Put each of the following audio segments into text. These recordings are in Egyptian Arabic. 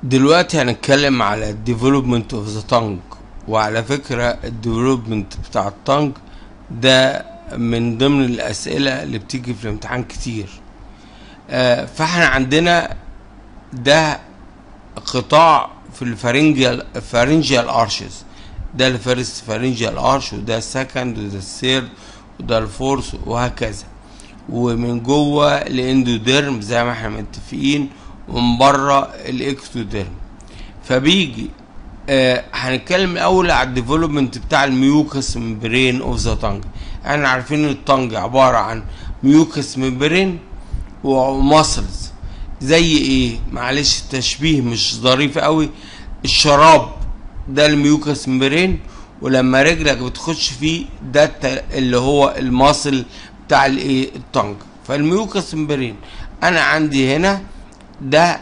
دلوقتي هنتكلم على الديفلوبمنت اوف ذا تانج وعلى فكرة الديفلوبمنت بتاع التانج ده من ضمن الأسئلة اللي بتيجي في الامتحان كتير آه فاحنا عندنا ده قطاع في الفارنجيال فارنجيال ارشز ده الفيرست فارنجيال ارش وده السكند وده الثيرد وده الفورث وهكذا ومن جوه الاندوديرم زي ما احنا متفقين ومن بره الاكتوديرم فبيجي آه هنتكلم الاول على الديفلوبمنت بتاع الميوكس ممبرين اوف ذا تانج احنا عارفين ان التانج عباره عن ميوكس ممبرين وماسلز زي ايه معلش التشبيه مش ظريف قوي الشراب ده الميوكس ممبرين ولما رجلك بتخش فيه ده اللي هو الماسل بتاع الايه التانج فالميوكس ممبرين انا عندي هنا ده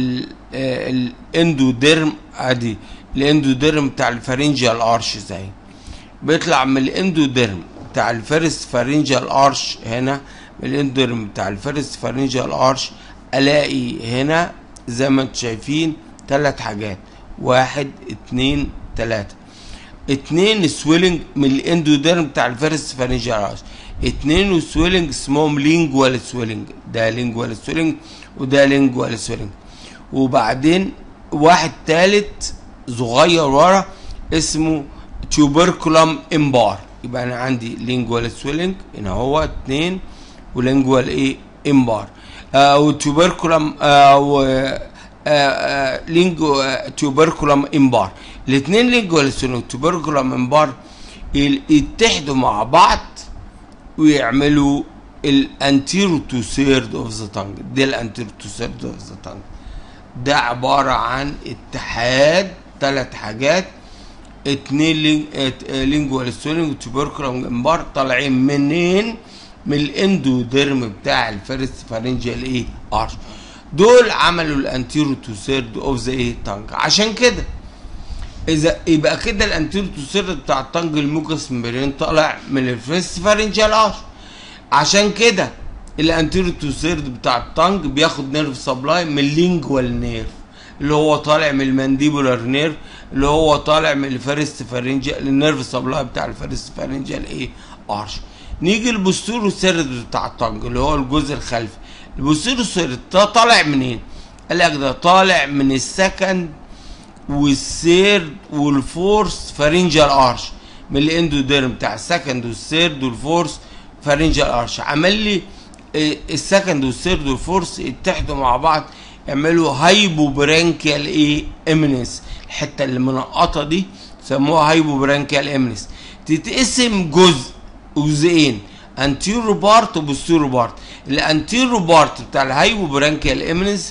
الاندوديرم ادي الاندوديرم بتاع الفارنجيال ارش زي بيطلع من الاندوديرم بتاع الفيرست فارنجيال ارش هنا من الاندوديرم بتاع الفيرست فارنجيال ارش الاقي هنا زي ما انتم شايفين ثلاث حاجات واحد اتنين تلاتة اتنين سويلنج من الاندوديرم بتاع الفيرست فارنجيال ارش اتنين سويلنج اسمهم لينجوال سويلنج ده لينجوال سويلنج وده لينجوال سويلنج وبعدين واحد تالت صغير ورا اسمه تيوبركولم امبار يبقى انا عندي لينجوال سويلنج هنا هو اتنين ولينجوال ايه امبار او تيوبركولم او لينجو تيوبركولم امبار الاثنين لينجوال سويلنج وتيوبركولم امبار يتحدوا مع بعض ويعملوا الانتيرو تو سيرد اوف ذا تانج ده الانتيرو تو سيرد اوف ذا تانج ده عبارة عن اتحاد ثلاث حاجات اتنين لينجوال ستولينج وتوبركلوم امبار طالعين منين من الاندوديرم بتاع الفيرست فارنجيال ايه ارش دول عملوا الانتيرو تو سيرد اوف ذا ايه تانج عشان كده اذا يبقى كده الانتيرو تو سيرد بتاع التانج الموكس ممبرين طالع من الفيرست فارنجيال ارش عشان كده الانتيرو تو سيرد بتاع التانج بياخد نيرف سبلاي من اللينجوال نيرف اللي هو طالع من المانديبولار نيرف اللي هو طالع من الفيرست فارنجيال النيرف سبلاي بتاع الفيرست فارنجيال ايه ارش نيجي البوستيرو سيرد بتاع التانج اللي هو الجزء الخلفي البوستيرو سيرد ده طالع منين؟ قال لك ده طالع من السكند والثيرد والفورث فارنجيال ارش من الاندوديرم بتاع السكند والثيرد والفورث فارنجيال ارش عمل لي السكند والثيرد والفورث يتحدوا مع بعض يعملوا هايبو برانكيال ايه امنس الحته اللي منقطه دي سموها هايبو برانكيال امنس تتقسم جزء جزئين انتيرو بارت وبوستيرو بارت الانتيرو بارت بتاع الهايبو برانكيال امنس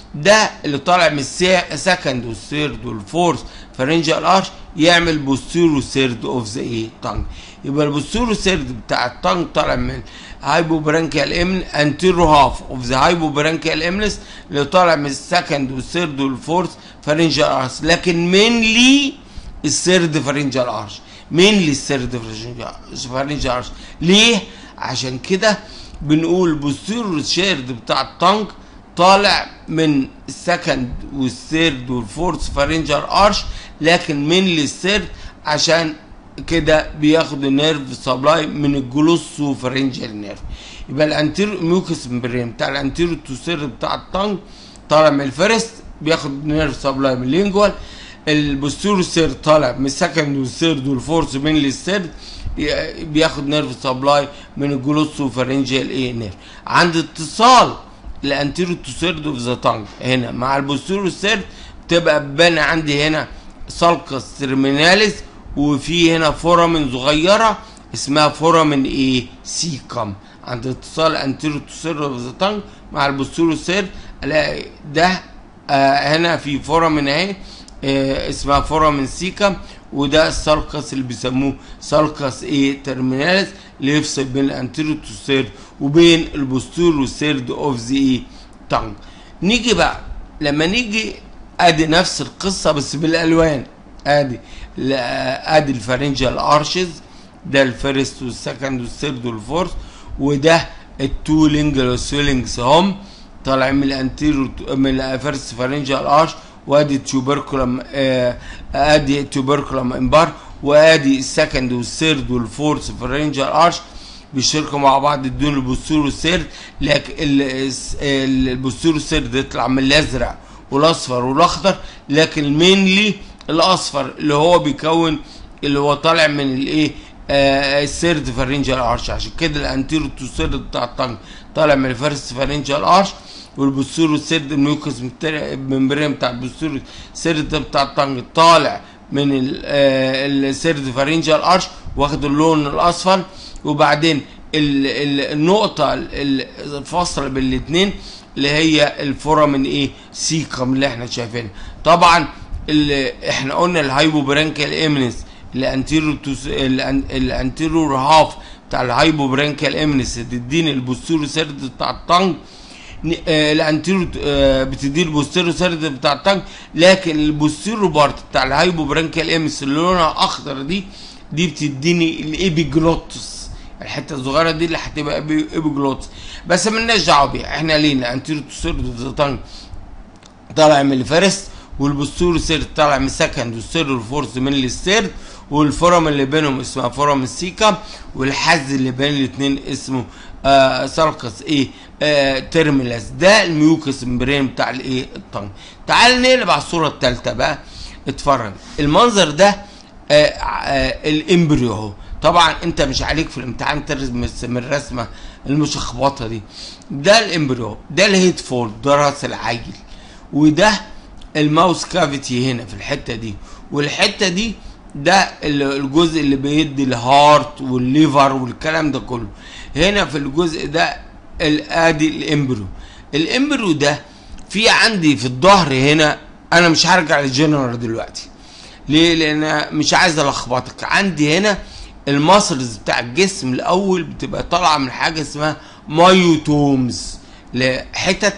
ده اللي طالع من السكند والثيرد والفورث فارنجيال ارش يعمل بوستيرو سيرد اوف ذا ايه تانج يبقى البوستيرو سيرد بتاع التانج طالع من هايبوبرانكيال امن انتيرو هاف اوف ذا هايبوبرانكيال امنس اللي طالع من السكند والثيرد والفورث فارنجيال ارش لكن مينلي الثيرد فارنجيال ارش مينلي الثيرد فارنجيال ارش ليه؟ عشان كده بنقول بوستيرو سيرد بتاع التانج طالع من السكند والثيرد والفورث فارنجيال ارش لكن مينلي الثيرد عشان كده بياخد النيرف سبلاي من الجلوسو فرنجيال نيرف يبقى الانتيرو ميوكس مبرين بتاع الانتيرو توسير بتاع التانج طالع من الفيرست بياخد نيرف سبلاي من اللينجوال البوستيرو سير طالع من السكند والثيرد والفورث من الثيرد بياخد نيرف سبلاي من الجلوسو فرنجيال ايه نيرف عند اتصال الانتيرو توسيرد اوف ذا تانج هنا مع البوستيرو سيرد بتبقى بانه عندي هنا سالكس ترميناليس وفي هنا فورامين صغيره اسمها فورامين ايه سيكم عند اتصال انتيرو توسيرو اوف ذا تانج مع البوستيرو سير الاقي ده آه هنا في فورامين اهي آه اسمها فورامين سيكم وده السالكس اللي بيسموه سالكس ايه ترميناليس اللي يفصل بين الانتيرو توسير وبين البوستيرو سيرد اوف ذا ايه تانج نيجي بقى لما نيجي ادي نفس القصه بس بالالوان ادي ادي الفارنجيال ارشز ده الفيرست والسكند والثيرد والفورث وده التو لينجل سويلنجز هم طالعين من الانتيرو من الفيرست فارنجيال ارش وادي تيوبركلم آه ادي تيوبركلم امبار وادي السكند والثيرد والفورث في الرينجر ارش بيشتركوا مع بعض يدون البوستور والسيرد لكن البوستور والسيرد يطلع من الازرق والاصفر والاخضر لكن مينلي الاصفر اللي هو بيكون اللي هو طالع من الايه آه السيرد فارنجال ارش عشان كده الانتيرو تو سيرد بتاع الطنج طالع من الفيرست فارنجال ارش والبوستور والسيرد الميوكس ممبرين بتاع البوستور السيرد ده بتاع الطنج طالع من السيرد فارنجال ارش واخد اللون الاصفر وبعدين ال ال النقطة الفاصلة بين الاثنين اللي هي الفورامين ايه سيكم اللي احنا شايفينها طبعا اللي احنا قلنا الهايبو برانكال ايمنس الانتيرو الانتيرو هاف بتاع الهايبو برانكال ايمنس تديني البوستيرو سيرد بتاع الطنج الانتيرو بتدي البوستيرو سيرد بتاع الطنج لكن البوستيرو بارت بتاع الهايبو برانكال ايمنس اللي لونها اخضر دي دي بتديني الايبيجلوتس الحته الصغيره دي اللي هتبقى ايبيجلوتس بس مالناش دعوه بيها احنا لينا انتيرو سيرد طنج طالع من الفيرست والبوستور سيرد طالع من السكند والثيرد والفورث من الستيرد والفورم اللي بينهم اسمها فورم السيكا والحز اللي بين الاثنين اسمه آه سالكس ايه آه تيرميلاس ده الميوكس مبرين بتاع الايه الطنج تعال نقلب على الصوره الثالثه بقى اتفرج المنظر ده آه آه الامبريو اهو طبعا انت مش عليك في الامتحان ترسم من الرسمه المشخبطه دي ده الامبريو ده الهيد فولد ده راس العيل وده الماوس كافيتي هنا في الحته دي والحته دي ده الجزء اللي بيدي الهارت والليفر والكلام ده كله هنا في الجزء ده ادي الامبريو الامبريو ده في عندي في الظهر هنا انا مش هرجع للجنرال دلوقتي ليه لان مش عايز الخبطك عندي هنا الماسلز بتاع الجسم الاول بتبقى طالعه من حاجه اسمها مايوتومز لحتت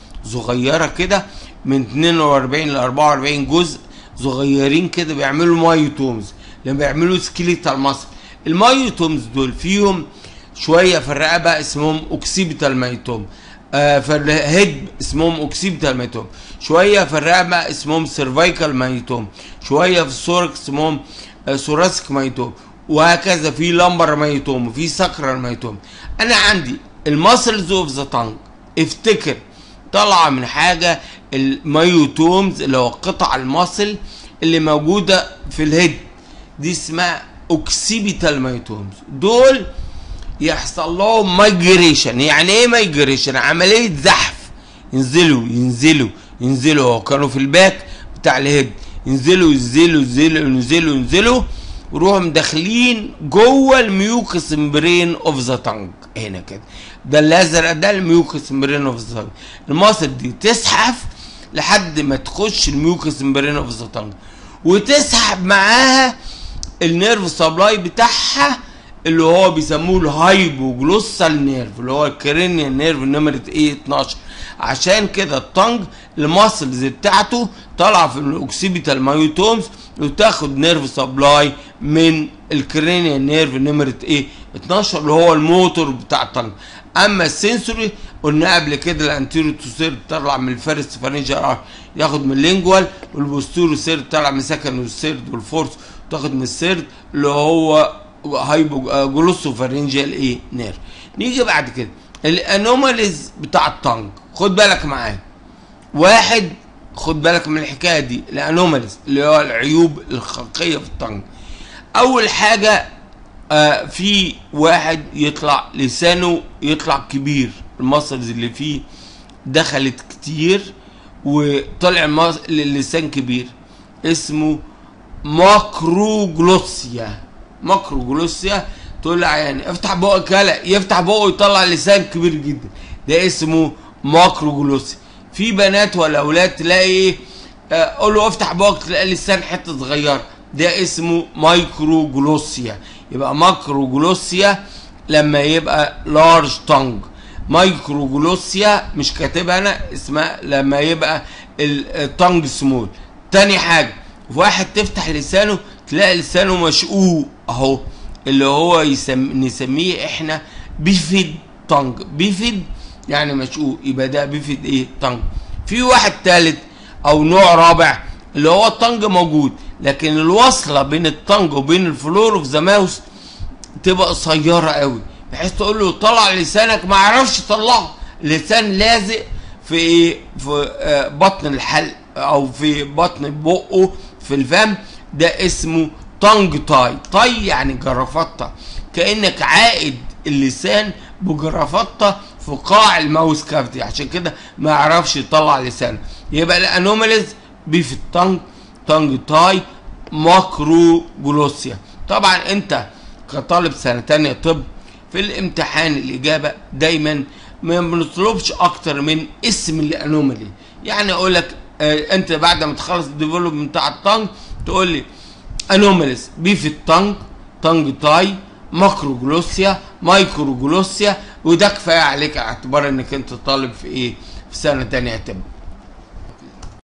صغيره كده من 42 ل 44 جزء صغيرين كده بيعملوا مايوتومز لما بيعملوا سكيليتال ماسل المايوتومز دول فيهم شويه في الرقبه اسمهم اوكسيبيتال مايوتوم آه في الهيد اسمهم اوكسيبيتال مايوتوم شويه في الرقبه اسمهم سيرفايكال مايوتوم شويه في السورك اسمهم آه ثوراسيك مايوتوم وهكذا في لمبر مايوتوم وفي سكرال مايوتوم انا عندي الماسلز اوف ذا تانج افتكر طالعه من حاجه المايوتومز اللي هو قطع المصل اللي موجوده في الهيد دي اسمها اوكسيبيتال مايوتومز دول يحصل لهم مايجريشن يعني ايه مايجريشن عمليه زحف ينزلوا ينزلوا ينزلوا كانوا في الباك بتاع الهيد ينزلوا ينزلوا ينزلوا ينزلوا ينزلوا ويروحوا داخلين جوه الميوكس مبرين اوف ذا تانج هنا كده ده الازرق ده الميوكس مبرين اوف ذا تانج المصل دي تزحف لحد ما تخش الميوكس مبرين اوف ذا تانج وتسحب معاها النيرف سبلاي بتاعها اللي هو بيسموه الهايبوجلوسال نيرف اللي هو الكرينيال نيرف نمرة ايه 12 عشان كده الطنج الماسلز بتاعته طالعه في الاوكسيبيتال مايوتومز وتاخد نيرف سبلاي من الكرينيال نيرف نمرة ايه 12 اللي هو الموتور بتاع الطنج اما السنسوري قلنا قبل كده الانتيرو توسير بتطلع من الفيرست فارنجر ياخد من اللينجوال والبوستيرو سير طالع من سكند والسيرد والفورس تاخد من السيرد اللي هو هايبو جلوسو فارنجيال ايه نير نيجي بعد كده الانوماليز بتاع الطنج خد بالك معايا واحد خد بالك من الحكايه دي الانوماليز اللي هو العيوب الخلقيه في الطنج اول حاجه آه في واحد يطلع لسانه يطلع كبير المسلز اللي فيه دخلت كتير وطلع اللسان كبير اسمه ماكروجلوسيا ماكروجلوسيا تقول يعني افتح بقك يلا يفتح بقه يطلع لسان كبير جدا ده اسمه ماكروجلوسيا في بنات ولا اولاد تلاقي ايه قول له افتح بقك تلاقي لسان حته صغيره ده اسمه مايكروجلوسيا يبقى ماكروجلوسيا لما يبقى لارج تونج مايكروجلوسيا مش كاتبها انا اسمها لما يبقى التونج سمول تاني حاجه واحد تفتح لسانه تلاقي لسانه مشقوق اهو اللي هو يسم... نسميه احنا بيفيد تونج بيفيد يعني مشقوق يبقى ده بيفيد ايه تونج في واحد تالت او نوع رابع اللي هو الطنج موجود لكن الوصله بين الطنج وبين الفلور اوف ذا ماوس تبقى قصيره قوي بحيث تقول له طلع لسانك ما يعرفش يطلعه اللسان لازق في ايه في آه بطن الحلق او في بطن بقه في الفم ده اسمه تانج تاي تاي يعني جرافطه كانك عائد اللسان بجرافطه في قاع الماوس كافتي عشان كده ما يعرفش يطلع لسانه يبقى الانوماليز بي في التانج تانج تاي ماكرو جلوسيا طبعا انت كطالب سنه تانية طب في الامتحان الاجابه دايما ما بنطلبش اكتر من اسم الانومالي يعني اقول لك آه انت بعد ما تخلص الديفلوبمنت بتاع التانج تقول لي انوماليز بي في التانج تانج تاي ماكرو جلوسيا مايكرو جلوسيا وده كفايه عليك اعتبار انك انت طالب في ايه في سنه تانية طب